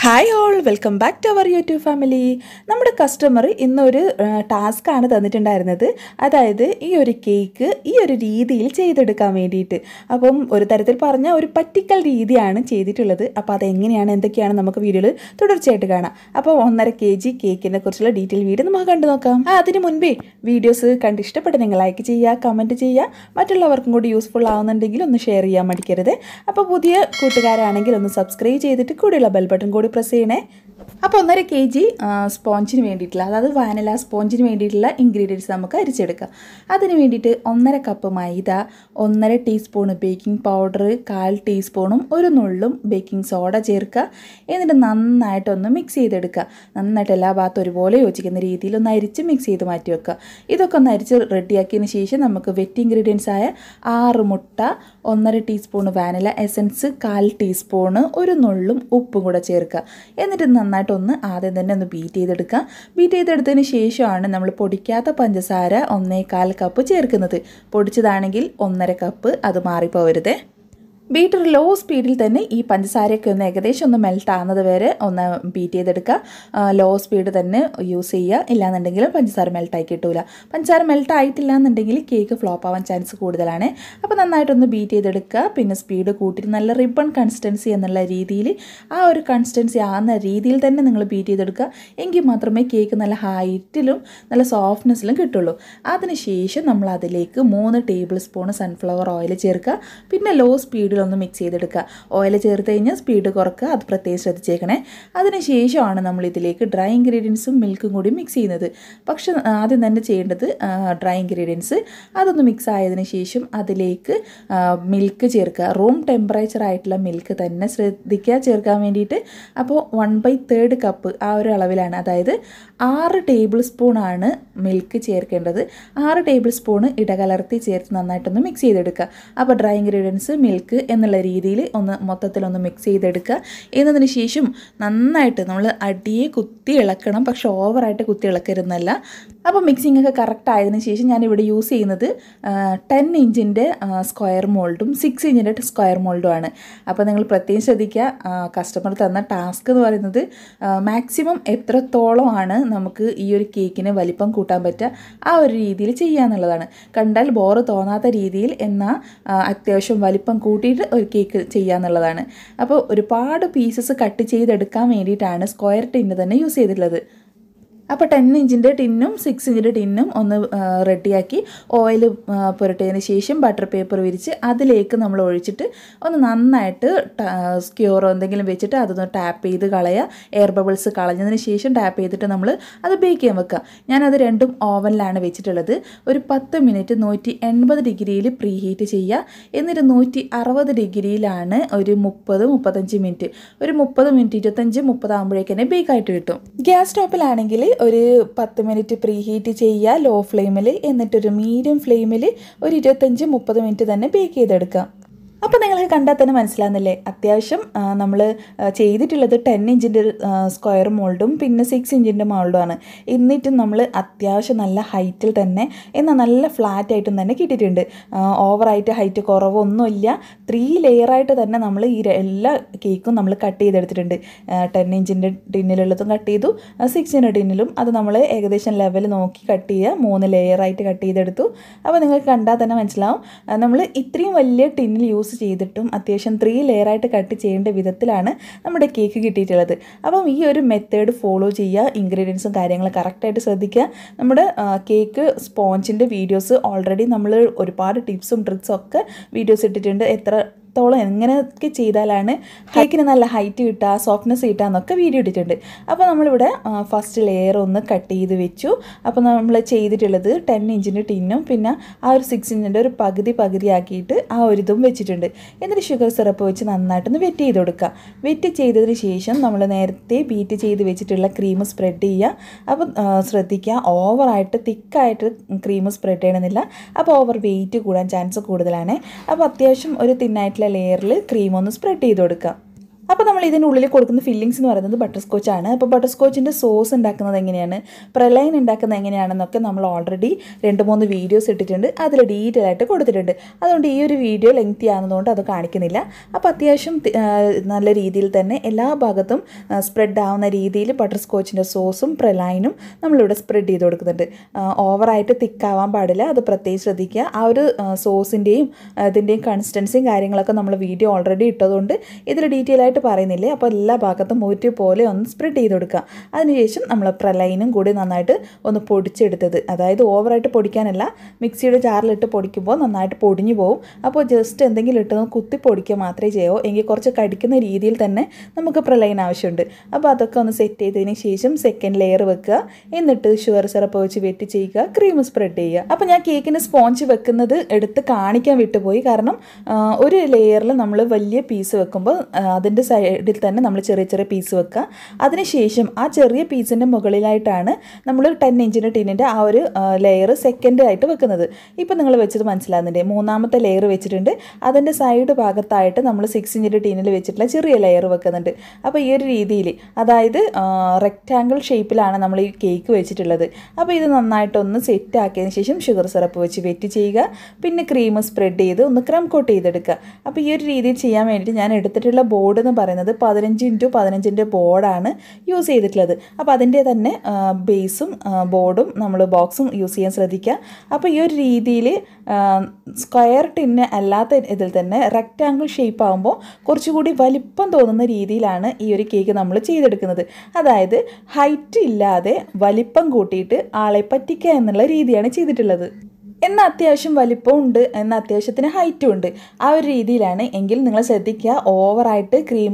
hi all welcome back to our YouTube family നമ്മുടെ customer ഇന്നൊരു task ആണ് തന്നിട്ടുണ്ടായിരുന്നത് അതായത് ഈ ഒരു കേക്ക് ഈ ഒരു രീതിയിൽ ചെയ്തെടുക്കാൻ വേണ്ടിയിട്ട് അപ്പം ഒരു തരത്തിൽ പറഞ്ഞ ഒരു പറ്റിക്കൽ രീതിയാണ് ചെയ്തിട്ടുള്ളത് അപ്പോൾ അതെങ്ങനെയാണ് എന്തൊക്കെയാണ് നമുക്ക് വീഡിയോയിൽ തുടർച്ചയായിട്ട് കാണാം അപ്പോൾ ഒന്നര കെ ജി കേക്കിനെ കുറിച്ചുള്ള ഡീറ്റെയിൽ വീഡിയോ നമുക്ക് കണ്ടു നോക്കാം ആ അതിന് മുൻപേ വീഡിയോസ് കണ്ട് ഇഷ്ടപ്പെട്ട് നിങ്ങൾ ലൈക്ക് ചെയ്യുക കമൻറ്റ് ചെയ്യുക മറ്റുള്ളവർക്കും കൂടി യൂസ്ഫുൾ ആവുന്നുണ്ടെങ്കിൽ ഒന്ന് ഷെയർ ചെയ്യാൻ മടിക്കരുത് അപ്പോൾ പുതിയ കൂട്ടുകാരാണെങ്കിൽ ഒന്ന് സബ്സ്ക്രൈബ് ചെയ്തിട്ട് കൂടെയുള്ള ബെൽ ബട്ടൺ കൂടി പ്രസ് ചെയ്യണേ അപ്പോൾ ഒന്നര കെ ജി സ്പോഞ്ചിന് വേണ്ടിയിട്ടുള്ള അതായത് വാനില സ്പോഞ്ചിന് വേണ്ടിയിട്ടുള്ള ഇൻഗ്രീഡിയൻസ് നമുക്ക് അരിച്ചെടുക്കാം അതിന് വേണ്ടിയിട്ട് ഒന്നര കപ്പ് മൈദ ഒന്നര ടീസ്പൂൺ ബേക്കിംഗ് പൗഡർ കാൽ ടീസ്പൂണും ഒരു നുള്ളും ബേക്കിംഗ് സോഡ ചേർക്കുക എന്നിട്ട് നന്നായിട്ടൊന്ന് മിക്സ് ചെയ്തെടുക്കുക നന്നായിട്ട് എല്ലാ ഭാഗത്തും ഒരുപോലെ യോജിക്കുന്ന രീതിയിൽ ഒന്ന് അരിച്ച് മിക്സ് ചെയ്ത് മാറ്റി വെക്കുക ഇതൊക്കെ ഒന്ന് അരിച്ച് റെഡിയാക്കിയതിന് ശേഷം നമുക്ക് വെറ്റ് ഇൻഗ്രീഡിയൻസ് ആയ ആറ് മുട്ട ഒന്നര ടീസ്പൂൺ വാനില എസൻസ് കാൽ ടീസ്പൂണ് ഒരു നുള്ളും ഉപ്പും കൂടെ ചേർക്കുക എന്നിട്ട് നന്നായിട്ടൊന്ന് ആദ്യം തന്നെ ഒന്ന് ബീറ്റ് ചെയ്തെടുക്കുക ബീറ്റ് ചെയ്തെടുത്തതിന് ശേഷമാണ് നമ്മൾ പൊടിക്കാത്ത പഞ്ചസാര ഒന്നേകാൽ കപ്പ് ചേർക്കുന്നത് പൊടിച്ചതാണെങ്കിൽ ഒന്നര കപ്പ് അത് മാറിപ്പോവരുതേ ബീറ്റർ ലോ സ്പീഡിൽ തന്നെ ഈ പഞ്ചസാരയൊക്കെ ഒന്ന് ഏകദേശം ഒന്ന് മെൽറ്റ് ആകുന്നത് വരെ ഒന്ന് ബീറ്റ് ചെയ്തെടുക്കുക ലോ സ്പീഡ് തന്നെ യൂസ് ചെയ്യുക ഇല്ലാന്നുണ്ടെങ്കിൽ പഞ്ചസാര മെൽറ്റായി കിട്ടൂല പഞ്ചസാര മെൽറ്റ് ആയിട്ടില്ല എന്നുണ്ടെങ്കിൽ കേക്ക് ഫ്ലോപ്പ് ആവാൻ ചാൻസ് കൂടുതലാണ് അപ്പോൾ നന്നായിട്ടൊന്ന് ബീറ്റ് ചെയ്തെടുക്കുക പിന്നെ സ്പീഡ് കൂട്ടിയിട്ട് നല്ല റിബൺ കൺസിസ്റ്റൻസി എന്നുള്ള രീതിയിൽ ആ ഒരു കൺസിസ്റ്റൻസി ആകുന്ന രീതിയിൽ തന്നെ നിങ്ങൾ ബീറ്റ് ചെയ്തെടുക്കുക എങ്കിൽ മാത്രമേ കേക്ക് നല്ല ഹൈറ്റിലും നല്ല സോഫ്റ്റ്നെസ്സിലും കിട്ടുള്ളൂ അതിനുശേഷം നമ്മൾ അതിലേക്ക് മൂന്ന് ടേബിൾ സ്പൂൺ സൺഫ്ലവർ ഓയിൽ ചേർക്കുക പിന്നെ ലോ സ്പീഡിൽ ഒന്ന് മിക്സ് ചെയ്തെടുക്കുക ഓയിൽ ചേർത്ത് കഴിഞ്ഞാൽ സ്പീഡ് കുറക്കുക അത് പ്രത്യേകം ശ്രദ്ധിച്ചേക്കണേ അതിനുശേഷമാണ് നമ്മൾ ഇതിലേക്ക് ഡ്രൈ ഇൻഗ്രീഡിയൻസും മിൽക്കും കൂടി മിക്സ് ചെയ്യുന്നത് പക്ഷെ ആദ്യം തന്നെ ചെയ്യേണ്ടത് ഡ്രൈ ഇൻഗ്രീഡിയൻസ് അതൊന്ന് മിക്സ് ആയതിനു ശേഷം അതിലേക്ക് മിൽക്ക് ചേർക്കുക റൂം ടെമ്പറേച്ചർ ആയിട്ടുള്ള മിൽക്ക് തന്നെ ശ്രദ്ധിക്കുക ചേർക്കാൻ വേണ്ടിയിട്ട് അപ്പോൾ വൺ ബൈ തേർഡ് കപ്പ് ആ ഒരു അളവിലാണ് അതായത് ആറ് ടേബിൾ സ്പൂണാണ് മിൽക്ക് ചേർക്കേണ്ടത് ആറ് ടേബിൾ സ്പൂണ് ഇടകലർത്തി ചേർത്ത് നന്നായിട്ടൊന്ന് മിക്സ് ചെയ്തെടുക്കുക അപ്പോൾ ഡ്രൈ ഇൻഗ്രീഡിയൻസ് മിൽക്ക് എന്നുള്ള രീതിയിൽ ഒന്ന് മൊത്തത്തിലൊന്ന് മിക്സ് ചെയ്തെടുക്കുക എന്നതിന് ശേഷം നന്നായിട്ട് നമ്മൾ അടിയെ കുത്തി ഇളക്കണം പക്ഷെ ഓവറായിട്ട് കുത്തി ഇളക്കരുന്നല്ല അപ്പോൾ മിക്സിംഗ് ഒക്കെ കറക്റ്റ് ആയതിനു ശേഷം ഞാൻ ഇവിടെ യൂസ് ചെയ്യുന്നത് ടെൻ ഇഞ്ചിൻ്റെ സ്ക്വയർ മോൾഡും സിക്സ് ഇഞ്ചിൻ്റെ സ്ക്വയർ മോൾഡും ആണ് അപ്പോൾ നിങ്ങൾ പ്രത്യേകം ശ്രദ്ധിക്കുക കസ്റ്റമർ തന്ന ടാസ്ക് എന്ന് പറയുന്നത് മാക്സിമം എത്രത്തോളമാണ് നമുക്ക് ഈ ഒരു കേക്കിന് വലിപ്പം കൂട്ടാൻ പറ്റുക ആ ഒരു രീതിയിൽ ചെയ്യുക എന്നുള്ളതാണ് കണ്ടാൽ ബോറ് തോന്നാത്ത രീതിയിൽ എന്നാൽ അത്യാവശ്യം വലിപ്പം കൂട്ടിയിട്ട് ഒരു കേക്ക് ചെയ്യുക എന്നുള്ളതാണ് അപ്പോൾ ഒരുപാട് പീസസ് കട്ട് ചെയ്തെടുക്കാൻ വേണ്ടിയിട്ടാണ് സ്ക്വയർ ടിന്ന് തന്നെ യൂസ് ചെയ്തിട്ടുള്ളത് അപ്പോൾ ടെൻ ഇഞ്ചിൻ്റെ ടിന്നും സിക്സ് ഇഞ്ചിൻ്റെ ടിന്നും ഒന്ന് റെഡിയാക്കി ഓയിൽ പുരട്ടിയതിന് ശേഷം ബട്ടർ പേപ്പർ വിരിച്ച് അതിലേക്ക് നമ്മൾ ഒഴിച്ചിട്ട് ഒന്ന് നന്നായിട്ട് സ്ക്യൂറോ എന്തെങ്കിലും വെച്ചിട്ട് അതൊന്ന് ടാപ്പ് ചെയ്ത് കളയുക എയർ ബബിൾസ് കളഞ്ഞതിന് ശേഷം ടാപ്പ് ചെയ്തിട്ട് നമ്മൾ അത് ബേക്ക് ചെയ്യാൻ വെക്കുക ഞാനത് രണ്ടും ഓവനിലാണ് വെച്ചിട്ടുള്ളത് ഒരു പത്ത് മിനിറ്റ് നൂറ്റി എൺപത് ഡിഗ്രിയിൽ പ്രീ ഹീറ്റ് ചെയ്യുക എന്നിട്ട് നൂറ്റി അറുപത് ഡിഗ്രിയിലാണ് ഒരു മുപ്പത് മുപ്പത്തഞ്ച് മിനിറ്റ് ഒരു മുപ്പത് മിനിറ്റ് ഇരുപത്തഞ്ച് മുപ്പതാകുമ്പോഴേക്ക് തന്നെ ബേക്കായിട്ട് കിട്ടും ഗ്യാസ് സ്റ്റോപ്പിലാണെങ്കിൽ ഒരു പത്ത് മിനിറ്റ് പ്രീ ഹീറ്റ് ചെയ്യുക ലോ ഫ്ലെയിമിൽ എന്നിട്ടൊരു മീഡിയം ഫ്ലെയിമിൽ ഒരു ഇരുപത്തഞ്ച് മുപ്പത് മിനിറ്റ് തന്നെ ബേക്ക് ചെയ്തെടുക്കാം അപ്പോൾ നിങ്ങൾ കണ്ടാൽ തന്നെ മനസ്സിലാകുന്നില്ലേ അത്യാവശ്യം നമ്മൾ ചെയ്തിട്ടുള്ളത് ടെൻ ഇഞ്ചിൻ്റെ സ്ക്വയർ മോൾഡും പിന്നെ സിക്സ് ഇഞ്ചിൻ്റെ മോൾഡുമാണ് എന്നിട്ടും നമ്മൾ അത്യാവശ്യം നല്ല ഹൈറ്റിൽ തന്നെ എന്നാൽ നല്ല ഫ്ലാറ്റ് ആയിട്ടും തന്നെ കിട്ടിയിട്ടുണ്ട് ഓവറായിട്ട് ഹൈറ്റ് കുറവൊന്നുമില്ല ത്രീ ലെയറായിട്ട് തന്നെ നമ്മൾ ഈ എല്ലാ കേക്കും നമ്മൾ കട്ട് ചെയ്തെടുത്തിട്ടുണ്ട് ടെൻ ഇഞ്ചിൻ്റെ ടിന്നിലുള്ളതും കട്ട് ചെയ്തു സിക്സ് ഇഞ്ചിൻ്റെ ടിന്നിലും അത് നമ്മൾ ഏകദേശം ലെവൽ നോക്കി കട്ട് ചെയ്യുക മൂന്ന് ലെയറായിട്ട് കട്ട് ചെയ്തെടുത്തു അപ്പോൾ നിങ്ങൾക്ക് കണ്ടാൽ തന്നെ മനസ്സിലാവും നമ്മൾ ഇത്രയും വലിയ ടിന്നിൽ യൂസ് ചെയ്തിട്ടും അത്യാവശ്യം ത്രീ ലെയറായിട്ട് കട്ട് ചെയ്യേണ്ട വിധത്തിലാണ് നമ്മുടെ കേക്ക് കിട്ടിയിട്ടുള്ളത് അപ്പം ഈ ഒരു മെത്തേഡ് ഫോളോ ചെയ്യുക ഇൻഗ്രീഡിയൻസും കാര്യങ്ങളും കറക്റ്റായിട്ട് ശ്രദ്ധിക്കുക നമ്മുടെ കേക്ക് സ്പോഞ്ചിൻ്റെ വീഡിയോസ് ഓൾറെഡി നമ്മൾ ഒരുപാട് ടിപ്സും ട്രിക്സും ഒക്കെ വീഡിയോസ് ഇട്ടിട്ടുണ്ട് എത്ര എത്രത്തോളം എങ്ങനെയൊക്കെ ചെയ്താലാണ് കേക്കിന് നല്ല ഹൈറ്റ് കിട്ടുക സോഫ്റ്റ്നെസ് കിട്ടുക എന്നൊക്കെ വീഡിയോ ഇട്ടിട്ടുണ്ട് അപ്പോൾ നമ്മളിവിടെ ഫസ്റ്റ് ലെയർ ഒന്ന് കട്ട് ചെയ്ത് വെച്ചു അപ്പോൾ നമ്മൾ ചെയ്തിട്ടുള്ളത് ടെൻ ഇഞ്ചിൻ്റെ ടിന്നും പിന്നെ ആ ഒരു സിക്സ് ഇഞ്ചിൻ്റെ ഒരു പകുതി പകുതി ആക്കിയിട്ട് ആ ഒരു ഇതും വെച്ചിട്ടുണ്ട് എന്നിട്ട് ഷുഗർ സിറപ്പ് വെച്ച് നന്നായിട്ടൊന്ന് വെറ്റ് ചെയ്ത് കൊടുക്കുക വെറ്റ് ചെയ്തതിന് ശേഷം നമ്മൾ നേരത്തെ ബീറ്റ് ചെയ്ത് വെച്ചിട്ടുള്ള ക്രീം സ്പ്രെഡ് ചെയ്യുക അപ്പം ശ്രദ്ധിക്കുക ഓവറായിട്ട് തിക്കായിട്ട് ക്രീം സ്പ്രെഡ് ചെയ്യണമെന്നില്ല അപ്പോൾ ഓവർ വെയിറ്റ് കൂടാൻ ചാൻസ് കൂടുതലാണ് അപ്പോൾ അത്യാവശ്യം ഒരു തിന്നായിട്ടുള്ള ലെയറിൽ ക്രീം ഒന്ന് സ്പ്രെഡ് ചെയ്ത് കൊടുക്കുക അപ്പോൾ നമ്മൾ ഇതിനുള്ളിൽ കൊടുക്കുന്ന ഫില്ലിങ്സ് എന്ന് പറയുന്നത് ബട്ടർ സ്കോച്ച് ആണ് അപ്പോൾ ബട്ടർ സ്കോച്ചിൻ്റെ സോസ് ഉണ്ടാക്കുന്നത് എങ്ങനെയാണ് പ്രളയൻ ഉണ്ടാക്കുന്നത് എങ്ങനെയാണെന്നൊക്കെ നമ്മൾ ഓൾറെഡി രണ്ട് മൂന്ന് വീഡിയോസ് ഇട്ടിട്ടുണ്ട് അതിൽ ഡീറ്റെയിൽ ആയിട്ട് കൊടുത്തിട്ടുണ്ട് അതുകൊണ്ട് ഈ ഒരു വീഡിയോ ലെങ്തി ആകുന്നതുകൊണ്ട് അത് കാണിക്കുന്നില്ല അപ്പോൾ അത്യാവശ്യം തി- ആ, നല്ല രീതിയിൽ തന്നെ എല്ലാ ഭാഗത്തും സ്പ്രെഡ് ആവുന്ന രീതിയിൽ ബട്ടർ സ്കോച്ചിൻ്റെ സോസും പ്രലൈനും നമ്മളിവിടെ സ്പ്രെഡ് ചെയ്ത് കൊടുക്കുന്നുണ്ട് ആ, ഓവറായിട്ട് തിക്കാവാൻ പാടില്ല അത് പ്രത്യേകം ശ്രദ്ധിക്കുക ആ ഒരു സോസിൻ്റെയും അതിൻ്റെയും കൺസിസ്റ്റൻസിയും കാര്യങ്ങളൊക്കെ നമ്മൾ വീഡിയോ ഓൾറെഡി ഇട്ടതുകൊണ്ട് ഇതിൽ ഡീറ്റെയിൽ ആയിട്ട് പറയുന്നില്ലേ അപ്പോൾ എല്ലാ ഭാഗത്തും പോലെ ഒന്ന് സ്പ്രെഡ് ചെയ്ത് കൊടുക്കുക അതിനുശേഷം നമ്മൾ പ്രലൈനും കൂടി നന്നായിട്ട് ഒന്ന് പൊടിച്ചെടുത്തത് അതായത് ഓവറായിട്ട് പൊടിക്കാനല്ല മിക്സിയുടെ ജാറിലിട്ട് പൊടിക്കുമ്പോൾ നന്നായിട്ട് പൊടിഞ്ഞു പോകും അപ്പോൾ ജസ്റ്റ് എന്തെങ്കിലും ഇട്ട് ഒന്ന് കുത്തി പൊടിക്കുക മാത്രമേ ചെയ്യാവൂ എങ്കിൽ കുറച്ച് കടിക്കുന്ന രീതിയിൽ തന്നെ നമുക്ക് പ്രലൈൻ ആവശ്യമുണ്ട് അപ്പോൾ അതൊക്കെ ഒന്ന് സെറ്റ് ചെയ്തതിന് ശേഷം സെക്കൻഡ് ലെയർ വെക്കുക എന്നിട്ട് ഷുഗർ സിറപ്പ് വെച്ച് വെട്ടി ചെയ്യുക ക്രീം സ്പ്രെഡ് ചെയ്യുക അപ്പോൾ ഞാൻ കേക്കിന് സ്പോഞ്ച് വെക്കുന്നത് എടുത്ത് കാണിക്കാൻ വിട്ടുപോയി കാരണം ആ, ഒരു ലെയറിൽ നമ്മൾ വലിയ പീസ് വെക്കുമ്പോൾ ആ, അതിൻ്റെ സൈഡിൽ തന്നെ നമ്മൾ ചെറിയ ചെറിയ പീസ് വെക്കുക അതിനുശേഷം ആ ചെറിയ പീസിൻ്റെ മുകളിലായിട്ടാണ് നമ്മൾ ടെൻ ഇഞ്ചിൻ്റെ ടിന്നിൻ്റെ ആ ഒരു ലെയർ സെക്കൻഡ് ആയിട്ട് വെക്കുന്നത് ഇപ്പം നിങ്ങൾ വെച്ചത് മനസ്സിലാകുന്നുണ്ട് മൂന്നാമത്തെ ലെയർ വെച്ചിട്ടുണ്ട് അതിൻ്റെ സൈഡ് ഭാഗത്തായിട്ട് നമ്മൾ സിക്സ് ഇഞ്ചിൻ്റെ ടിന്നിൽ വെച്ചിട്ടുള്ള ചെറിയ ലെയർ വെക്കുന്നുണ്ട് അപ്പോൾ ഈ ഒരു രീതിയിൽ അതായത് റെക്റ്റാങ്കിൾ ഷേപ്പിലാണ് നമ്മൾ ഈ കേക്ക് വെച്ചിട്ടുള്ളത് അപ്പോൾ ഇത് നന്നായിട്ടൊന്ന് സെറ്റ് ആക്കിയതിന് ശേഷം ഷുഗർ സിറപ്പ് വെച്ച് വെറ്റ് ചെയ്യുക പിന്നെ ക്രീം സ്പ്രെഡ് ചെയ്ത് ഒന്ന് ക്രം കോട്ട് ചെയ്തെടുക്കുക അപ്പോൾ ഈ ഒരു രീതിയിൽ ചെയ്യാൻ വേണ്ടിയിട്ട് ഞാൻ എടുത്തിട്ടുള്ള ബോർഡ് എന്ന് പറയുന്നത് പതിനഞ്ച് ഇൻറ്റു പതിനഞ്ചിൻ്റെ ബോർഡാണ് യൂസ് ചെയ്തിട്ടുള്ളത് അപ്പോൾ അതിൻ്റെ തന്നെ ബേസും ബോർഡും നമ്മൾ ബോക്സും യൂസ് ചെയ്യാൻ ശ്രദ്ധിക്കുക അപ്പോൾ ഈ ഒരു രീതിയിൽ സ്ക്വയർ ടിന്ന് അല്ലാത്ത ഇതിൽ തന്നെ റെക്റ്റാങ്കിൾ ഷേപ്പ് ആകുമ്പോൾ കുറച്ചുകൂടി വലിപ്പം തോന്നുന്ന രീതിയിലാണ് ഈ ഒരു കേക്ക് നമ്മൾ ചെയ്തെടുക്കുന്നത് അതായത് ഹൈറ്റ് ഇല്ലാതെ വലിപ്പം കൂട്ടിയിട്ട് ആളെ പറ്റിക്കുക എന്നുള്ള രീതിയാണ് ചെയ്തിട്ടുള്ളത് എന്നാൽ അത്യാവശ്യം വലിപ്പവും ഉണ്ട് എന്നാൽ അത്യാവശ്യത്തിന് ഹൈറ്റും ഉണ്ട് ആ ഒരു രീതിയിലാണ് എങ്കിൽ നിങ്ങൾ ശ്രദ്ധിക്കുക ഓവറായിട്ട് ക്രീം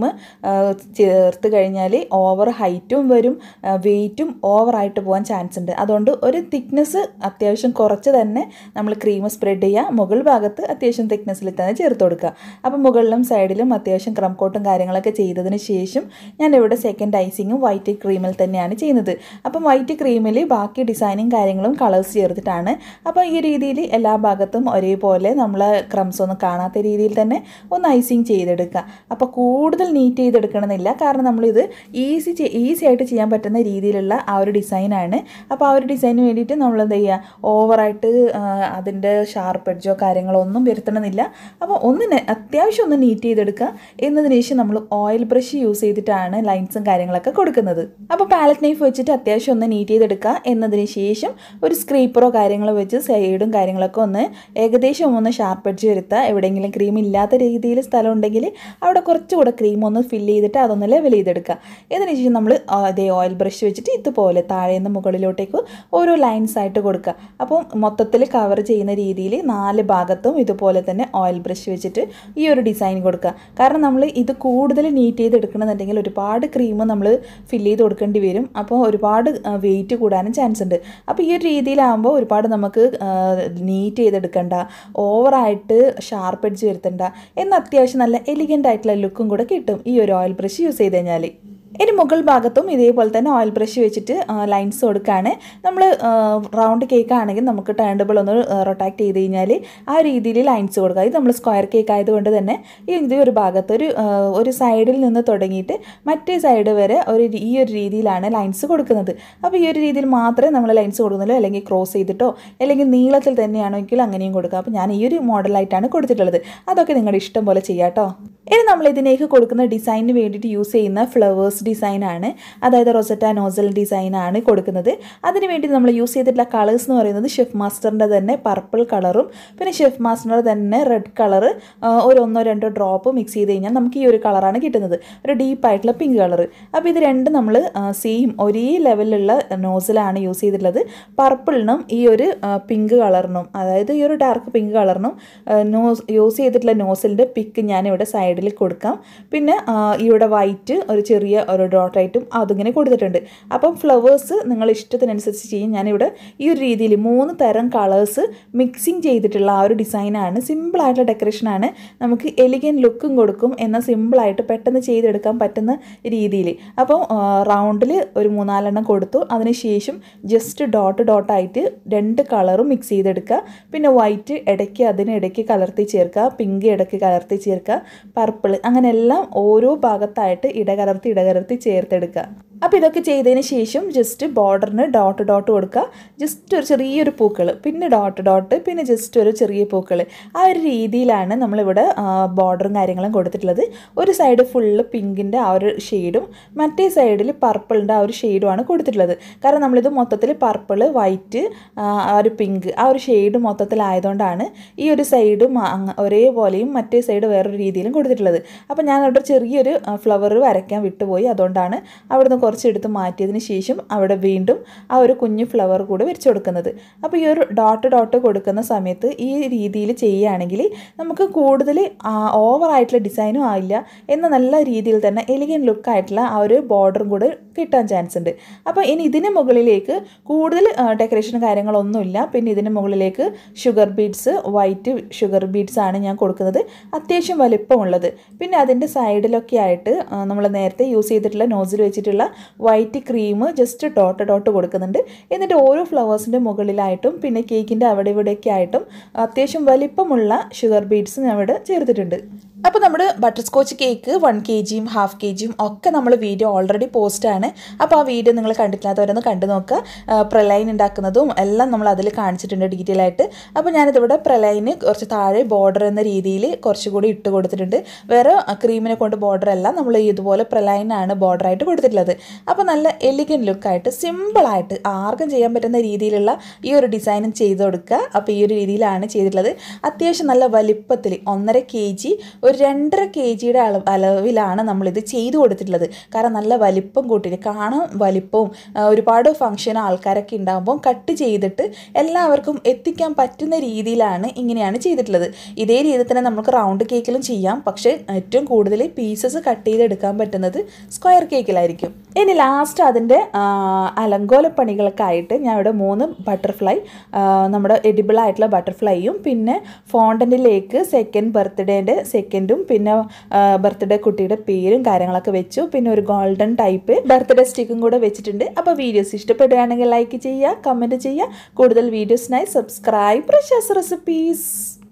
ചേർത്ത് കഴിഞ്ഞാൽ ഓവർ ഹൈറ്റും വരും വെയിറ്റും ഓവറായിട്ട് പോകാൻ ചാൻസ് ഉണ്ട് അതുകൊണ്ട് ഒരു തിക്നെസ് അത്യാവശ്യം കുറച്ച് തന്നെ നമ്മൾ ക്രീം സ്പ്രെഡ് ചെയ്യുക മുകൾ ഭാഗത്ത് അത്യാവശ്യം തിക്നെസ്സിൽ തന്നെ ചേർത്ത് കൊടുക്കുക അപ്പം മുകളിലും സൈഡിലും അത്യാവശ്യം ക്രം കോട്ടും കാര്യങ്ങളൊക്കെ ചെയ്തതിന് ശേഷം ഞാൻ ഇവിടെ സെക്കൻഡ് ഐസിങ്ങും വൈറ്റ് ക്രീമിൽ തന്നെയാണ് ചെയ്യുന്നത് അപ്പം വൈറ്റ് ക്രീമിൽ ബാക്കി ഡിസൈനും കാര്യങ്ങളും കളേഴ്സ് ചേർത്തിട്ടാണ് അപ്പോൾ ഈ രീതിയിൽ എല്ലാ ഭാഗത്തും ഒരേപോലെ നമ്മൾ ക്രംസ് ഒന്നും കാണാത്ത രീതിയിൽ തന്നെ ഒന്ന് ഐസിങ് ചെയ്തെടുക്കുക അപ്പോൾ കൂടുതൽ നീറ്റ് ചെയ്തെടുക്കണമെന്നില്ല കാരണം നമ്മളിത് ഈസി ഈസി ആയിട്ട് ചെയ്യാൻ പറ്റുന്ന രീതിയിലുള്ള ആ ഒരു ഡിസൈനാണ് അപ്പോൾ ആ ഒരു ഡിസൈന് വേണ്ടിയിട്ട് നമ്മൾ എന്താ ചെയ്യുക ഓവറായിട്ട് അതിൻ്റെ ഷാർപ്പ് എഡ്ജോ കാര്യങ്ങളോ ഒന്നും വരുത്തണമെന്നില്ല അപ്പോൾ ഒന്ന് നെ- അത്യാവശ്യം ഒന്ന് നീറ്റ് ചെയ്തെടുക്കുക എന്നതിന് ശേഷം നമ്മൾ ഓയിൽ ബ്രഷ് യൂസ് ചെയ്തിട്ടാണ് ലൈൻസും കാര്യങ്ങളൊക്കെ കൊടുക്കുന്നത് അപ്പോൾ പാലറ്റ് നൈഫ് വെച്ചിട്ട് അത്യാവശ്യം ഒന്ന് നീറ്റ് ചെയ്തെടുക്കുക എന്നതിന് ശേഷം ഒരു സ്ക്രീപ്പറോ കാര്യങ്ങളോ വെച്ച് സൈഡും കാര്യങ്ങളൊക്കെ ഒന്ന് ഏകദേശം ഒന്ന് ഷാർപ്പ് എഡ്ജ് വരുത്തുക എവിടെയെങ്കിലും ക്രീം ഇല്ലാത്ത രീതിയിൽ സ്ഥലം ഉണ്ടെങ്കിൽ അവിടെ കുറച്ചുകൂടെ ക്രീം ഒന്ന് ഫില്ല് ചെയ്തിട്ട് അതൊന്ന് ലെവൽ ചെയ്തെടുക്കുക ഇതിന് ശേഷം നമ്മൾ അതേ ഓയിൽ ബ്രഷ് വെച്ചിട്ട് ഇതുപോലെ താഴെ നിന്ന് മുകളിലോട്ടേക്ക് ഓരോ ലൈൻസ് ആയിട്ട് കൊടുക്കുക അപ്പോൾ മൊത്തത്തിൽ കവർ ചെയ്യുന്ന രീതിയിൽ നാല് ഭാഗത്തും ഇതുപോലെ തന്നെ ഓയിൽ ബ്രഷ് വെച്ചിട്ട് ഈ ഒരു ഡിസൈൻ കൊടുക്കുക കാരണം നമ്മൾ ഇത് കൂടുതൽ നീറ്റ് ചെയ്ത് എടുക്കണമെന്നുണ്ടെങ്കിൽ ഒരുപാട് ക്രീം നമ്മൾ ഫില്ല് ചെയ്ത് കൊടുക്കേണ്ടി വരും അപ്പോൾ ഒരുപാട് വെയിറ്റ് കൂടാനും ചാൻസ് ഉണ്ട് അപ്പോൾ ഈ ഒരു രീതിയിലാകുമ്പോൾ ഒരുപാട് നമുക്ക് നീറ്റ് ചെയ്തെടുക്കണ്ട ഓവറായിട്ട് ഷാർപ്പ് എഡ്ജ് വരുത്തണ്ട എന്ന് അത്യാവശ്യം നല്ല എലിഗൻ്റ് ആയിട്ടുള്ള ലുക്കും കൂടെ കിട്ടും ഈ ഒരു ഓയിൽ ബ്രഷ് യൂസ് ചെയ്ത് കഴിഞ്ഞാൽ ഇനി മുകൾ ഭാഗത്തും ഇതേപോലെ തന്നെ ഓയിൽ ബ്രഷ് വെച്ചിട്ട് ലൈൻസ് കൊടുക്കുകയാണ് നമ്മൾ റൗണ്ട് കേക്ക് ആണെങ്കിൽ നമുക്ക് ടേൺ ടേബിൾ ഒന്ന് റൊട്ടാക്ട് ചെയ്ത് കഴിഞ്ഞാൽ ആ രീതിയിൽ ലൈൻസ് കൊടുക്കുക ഇത് നമ്മൾ സ്ക്വയർ കേക്ക് ആയതുകൊണ്ട് തന്നെ ഈ ഇത് ഒരു ഭാഗത്ത് ഒരു ആ, ഒരു സൈഡിൽ നിന്ന് തുടങ്ങിയിട്ട് മറ്റേ സൈഡ് വരെ ഒരു ഈ ഒരു രീതിയിലാണ് ലൈൻസ് കൊടുക്കുന്നത് അപ്പോൾ ഈ ഒരു രീതിയിൽ മാത്രമേ നമ്മൾ ലൈൻസ് കൊടുക്കുന്നുള്ളൂ അല്ലെങ്കിൽ ക്രോസ് ചെയ്തിട്ടോ അല്ലെങ്കിൽ നീളത്തിൽ തന്നെയാണെങ്കിൽ അങ്ങനെയും കൊടുക്കുക അപ്പോൾ ഞാൻ ഈ ഒരു മോഡലായിട്ടാണ് കൊടുത്തിട്ടുള്ളത് അതൊക്കെ നിങ്ങളുടെ ഇഷ്ടം പോലെ ചെയ്യാം കേട്ടോ ഇനി നമ്മൾ ഇതിലേക്ക് കൊടുക്കുന്ന ഡിസൈനിന് വേണ്ടിയിട്ട് യൂസ് ചെയ്യുന്ന ഫ്ലവേഴ്സ് ഡിസൈനാണ് അതായത് റൊസറ്റ നോസൽ ഡിസൈനാണ് കൊടുക്കുന്നത് അതിന് വേണ്ടി നമ്മൾ യൂസ് ചെയ്തിട്ടുള്ള കളേഴ്സ് എന്ന് പറയുന്നത് ഷെഫ് മാസ്റ്ററിൻ്റെ തന്നെ പർപ്പിൾ കളറും പിന്നെ ഷെഫ് മാസ്റ്ററിൻ്റെ തന്നെ റെഡ് കളർ ഒരു ഒന്നോ രണ്ടോ ഡ്രോപ്പ് മിക്സ് ചെയ്ത് കഴിഞ്ഞാൽ നമുക്ക് ഈ ഒരു കളറാണ് കിട്ടുന്നത് ഒരു ഡീപ്പായിട്ടുള്ള പിങ്ക് കളർ അപ്പോൾ ഇത് രണ്ട് നമ്മൾ സെയിം ഒരേ ലെവലിലുള്ള നോസിലാണ് യൂസ് ചെയ്തിട്ടുള്ളത് പർപ്പിളിനും ഈ ഒരു പിങ്ക് കളറിനും അതായത് ഈ ഒരു ഡാർക്ക് പിങ്ക് കളറിനും നോസ് യൂസ് ചെയ്തിട്ടുള്ള നോസിലിൻ്റെ പിക്ക് ഞാനിവിടെ സൈഡിൽ കൊടുക്കാം പിന്നെ ആ, ഇവിടെ വൈറ്റ് ഒരു ചെറിയ ഒരു ഡോട്ടായിട്ടും അതിങ്ങനെ കൊടുത്തിട്ടുണ്ട് അപ്പം ഫ്ലവേഴ്സ് നിങ്ങൾ ഇഷ്ടത്തിനനുസരിച്ച് ചെയ്യും ഞാനിവിടെ ഈ ഒരു രീതിയിൽ മൂന്ന് തരം കളേഴ്സ് മിക്സിങ് ചെയ്തിട്ടുള്ള ആ ഒരു ഡിസൈനാണ് സിമ്പിളായിട്ടുള്ള ഡെക്കറേഷനാണ് നമുക്ക് എലിഗൻ ലുക്കും കൊടുക്കും എന്നാൽ സിമ്പിളായിട്ട് പെട്ടെന്ന് ചെയ്തെടുക്കാൻ പറ്റുന്ന രീതിയിൽ അപ്പോൾ റൗണ്ടിൽ ഒരു മൂന്നാലെണ്ണം കൊടുത്തു അതിനുശേഷം ജസ്റ്റ് ഡോട്ട് ഡോട്ടായിട്ട് രണ്ട് കളറും മിക്സ് ചെയ്തെടുക്കുക പിന്നെ വൈറ്റ് ഇടയ്ക്ക് അതിന് ഇടയ്ക്ക് കലർത്തി ചേർക്കുക പിങ്ക് ഇടയ്ക്ക് കലർത്തി ചേർക്കുക പർപ്പിൾ അങ്ങനെ എല്ലാം ഓരോ ഭാഗത്തായിട്ട് ഇടകലർത്തി ഇടകലർത്തി ചേർത്തെടുക്കുക അപ്പോൾ ഇതൊക്കെ ചെയ്തതിന് ശേഷം ജസ്റ്റ് ബോർഡറിന് ഡോട്ട് ഡോട്ട് കൊടുക്കുക ജസ്റ്റ് ഒരു ചെറിയൊരു പൂക്കൾ പിന്നെ ഡോട്ട് ഡോട്ട് പിന്നെ ജസ്റ്റ് ഒരു ചെറിയ പൂക്കൾ ആ ഒരു രീതിയിലാണ് നമ്മളിവിടെ ബോർഡറും കാര്യങ്ങളും കൊടുത്തിട്ടുള്ളത് ഒരു സൈഡ് ഫുള്ള് പിങ്കിൻ്റെ ആ ഒരു ഷെയ്ഡും മറ്റേ സൈഡിൽ പർപ്പിളിൻ്റെ ആ ഒരു ഷെയ്ഡുമാണ് കൊടുത്തിട്ടുള്ളത് കാരണം നമ്മളിത് മൊത്തത്തിൽ പർപ്പിൾ വൈറ്റ് ആ ഒരു പിങ്ക് ആ ഒരു ഷെയ്ഡ് മൊത്തത്തിലായതുകൊണ്ടാണ് ഈ ഒരു സൈഡും അങ്ങ് ഒരേപോലെയും മറ്റേ സൈഡ് വേറൊരു രീതിയിലും കൊടുത്തിട്ടുള്ളത് അപ്പോൾ ഞാൻ അവിടെ ചെറിയൊരു ഫ്ലവർ വരയ്ക്കാൻ വിട്ടുപോയി അതുകൊണ്ടാണ് അവിടുന്ന് കുറച്ചെടുത്ത് മാറ്റിയതിന് ശേഷം അവിടെ വീണ്ടും ആ ഒരു കുഞ്ഞു ഫ്ലവർ കൂടി വരച്ചു കൊടുക്കുന്നത് അപ്പോൾ ഈ ഒരു ഡോട്ട് ഡോട്ട് കൊടുക്കുന്ന സമയത്ത് ഈ രീതിയിൽ ചെയ്യുകയാണെങ്കിൽ നമുക്ക് കൂടുതൽ ഓവറായിട്ടുള്ള ഡിസൈനും ആയില്ല എന്ന നല്ല രീതിയിൽ തന്നെ എലിഗൻ ലുക്കായിട്ടുള്ള ആ ഒരു ബോർഡറും കൂടെ കിട്ടാൻ ചാൻസ് ഉണ്ട് അപ്പോൾ ഇനി ഇതിന് മുകളിലേക്ക് കൂടുതൽ ഡെക്കറേഷൻ കാര്യങ്ങളൊന്നുമില്ല പിന്നെ ഇതിന് മുകളിലേക്ക് sugar beads white sugar beads ആണ് ഞാൻ കൊടുക്കുന്നത് അത്യാവശ്യം വലിപ്പമുള്ളത് പിന്നെ അതിൻ്റെ സൈഡിലൊക്കെ ആയിട്ട് നമ്മൾ നേരത്തെ യൂസ് ചെയ്തിട്ടുള്ള നോസിൽ വെച്ചിട്ടുള്ള white cream just dot dot കൊടുക്കുന്നുണ്ട് എന്നിട്ട് ഓരോ ഫ്ലവേഴ്സിൻ്റെ മുകളിലായിട്ടും പിന്നെ കേക്കിൻ്റെ അവിടെ ഇവിടെയൊക്കെ ആയിട്ടും അത്യാവശ്യം വലിപ്പമുള്ള ഷുഗർ ബീഡ്സ് ഞാൻ ഇവിടെ ചേർത്തിട്ടുണ്ട് അപ്പോൾ നമ്മുടെ butterscotch cake one K ജിയും ഹാഫ് കെ ജിയും ഒക്കെ നമ്മൾ വീഡിയോ ഓൾറെഡി പോസ്റ്റാണ് അപ്പോൾ ആ വീഡിയോ നിങ്ങൾ കണ്ടിട്ടില്ലാത്തവരൊന്ന് കണ്ടു നോക്കുക പ്രലൈൻ ഉണ്ടാക്കുന്നതും എല്ലാം നമ്മൾ അതിൽ കാണിച്ചിട്ടുണ്ട് ഡീറ്റെയിൽ ആയിട്ട് അപ്പോൾ ഞാനിതിവിടെ പ്രലൈന് കുറച്ച് താഴെ ബോർഡർ എന്ന രീതിയിൽ കുറച്ചുകൂടി ഇട്ട് കൊടുത്തിട്ടുണ്ട് വേറെ ക്രീമിനെ കൊണ്ട് ബോർഡർ അല്ല നമ്മൾ ഇതുപോലെ പ്രലൈനാണ് ബോർഡറായിട്ട് കൊടുത്തിട്ടുള്ളത് അപ്പോൾ നല്ല എലിഗൻ ലുക്കായിട്ട് സിമ്പിളായിട്ട് ആർക്കും ചെയ്യാൻ പറ്റുന്ന രീതിയിലുള്ള ഈ ഒരു ഡിസൈനും ചെയ്ത് കൊടുക്കുക അപ്പോൾ ഈ ഒരു രീതിയിലാണ് ചെയ്തിട്ടുള്ളത് അത്യാവശ്യം നല്ല വലിപ്പത്തിൽ ഒന്നര കെ ജി ഒരു രണ്ടര കെ ജിയുടെ അളവ് അളവിലാണ് നമ്മളിത് ചെയ്തു കൊടുത്തിട്ടുള്ളത് കാരണം നല്ല വലിപ്പം കൂട്ടിയിട്ട് കാണാൻ വലിപ്പവും ഒരുപാട് ഫംഗ്ഷൻ ആൾക്കാരൊക്കെ ഉണ്ടാകുമ്പോൾ കട്ട് ചെയ്തിട്ട് എല്ലാവർക്കും എത്തിക്കാൻ പറ്റുന്ന രീതിയിലാണ് ഇങ്ങനെയാണ് ചെയ്തിട്ടുള്ളത് ഇതേ രീതിയിൽ തന്നെ നമുക്ക് റൗണ്ട് കേക്കിലും ചെയ്യാം പക്ഷേ ഏറ്റവും കൂടുതൽ പീസസ് കട്ട് ചെയ്തെടുക്കാൻ പറ്റുന്നത് സ്ക്വയർ കേക്കിലായിരിക്കും ഇനി ലാസ്റ്റ് അതിൻ്റെ അലങ്കോല പണികൾക്കായിട്ട് ഞാൻ ഇവിടെ മൂന്ന് ബട്ടർഫ്ലൈ നമ്മുടെ എഡിബിൾ ആയിട്ടുള്ള ബട്ടർഫ്ലൈയും പിന്നെ ഫോണ്ടൻറ്റിലേക്ക് സെക്കൻഡ് ബർത്ത്ഡേൻ്റെ സെക്കൻഡും പിന്നെ ബർത്ത്ഡേ കുട്ടിയുടെ പേരും കാര്യങ്ങളൊക്കെ വെച്ചു പിന്നെ ഒരു ഗോൾഡൻ ടൈപ്പ് ബർത്ത്ഡേ സ്റ്റിക്കും കൂടെ വെച്ചിട്ടുണ്ട് അപ്പോൾ വീഡിയോസ് ഇഷ്ടപ്പെടുകയാണെങ്കിൽ ലൈക്ക് ചെയ്യുക കമൻറ്റ് ചെയ്യുക കൂടുതൽ വീഡിയോസിനായി സബ്സ്ക്രൈബ് പ്രശാസ് റെസിപ്പീസ്